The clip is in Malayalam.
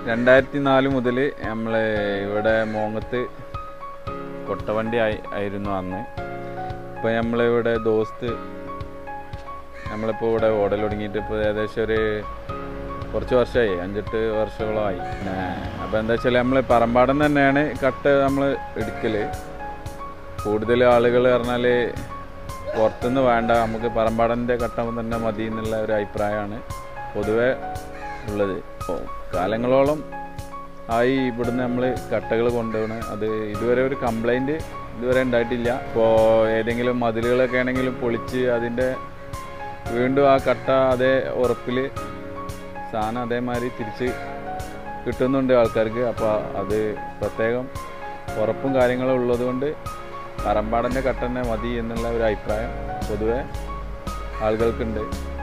രണ്ടായിരത്തി നാല് മുതൽ നമ്മൾ ഇവിടെ മോങ്ങത്ത് കൊട്ടവണ്ടി ആയി ആയിരുന്നു അന്ന് ഇപ്പം നമ്മളിവിടെ ദോസ്ത് നമ്മളിപ്പോൾ ഇവിടെ ഓടൽ തുടങ്ങിയിട്ട് ഇപ്പോൾ ഏകദേശം ഒരു കുറച്ച് വർഷമായി അഞ്ചെട്ട് വർഷങ്ങളായി പിന്നെ അപ്പോൾ എന്താ വെച്ചാൽ നമ്മൾ പറമ്പാടം തന്നെയാണ് കട്ട് നമ്മൾ എടുക്കൽ കൂടുതൽ ആളുകൾ പറഞ്ഞാൽ പുറത്തുനിന്ന് വേണ്ട നമുക്ക് പറമ്പാടൻ്റെ കട്ടം തന്നെ മതി എന്നുള്ള ഒരു അഭിപ്രായമാണ് പൊതുവെ ഉള്ളത് ഇപ്പോൾ കാലങ്ങളോളം ആയി ഇവിടുന്ന് നമ്മൾ കട്ടകൾ കൊണ്ടുപോകണം അത് ഇതുവരെ ഒരു കംപ്ലൈൻറ്റ് ഇതുവരെ ഉണ്ടായിട്ടില്ല ഇപ്പോൾ ഏതെങ്കിലും മതിലുകളൊക്കെ ആണെങ്കിലും പൊളിച്ച് അതിൻ്റെ വീണ്ടും ആ കട്ട അതേ ഉറപ്പിൽ സാധനം അതേമാതിരി തിരിച്ച് കിട്ടുന്നുണ്ട് ആൾക്കാർക്ക് അപ്പോൾ അത് പ്രത്യേകം ഉറപ്പും കാര്യങ്ങളും ഉള്ളതുകൊണ്ട് പറമ്പാടൻ്റെ കട്ട തന്നെ മതി എന്നുള്ള ഒരു അഭിപ്രായം പൊതുവെ ആളുകൾക്കുണ്ട്